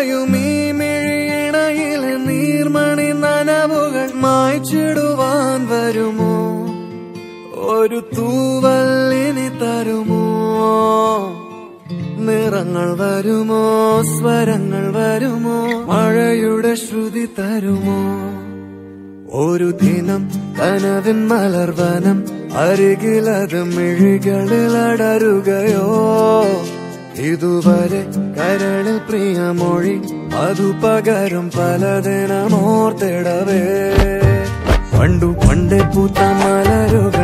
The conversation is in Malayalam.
നിറയും ഈ മിഴിയിണയിലെ നീർമണി നനവുകൾ മായ്ച്ചിടുവാൻ വരുമോ ഒരു തൂവല്ലിനി തരുമോ നിറങ്ങൾ വരുമോ സ്വരങ്ങൾ വരുമോ മഴയുടെ ശ്രുതി തരുമോ ഒരു ദിനം കനവിൻ മലർവനം അരികിലത് മിഴികളിൽ അടരുകയോ ഇതുവരെ കരളിൽ പ്രിയമൊഴി അതു പകരും പലതിനമോർത്തിടവേ പണ്ടു പണ്ടേ പൂത്ത മലരുകൾ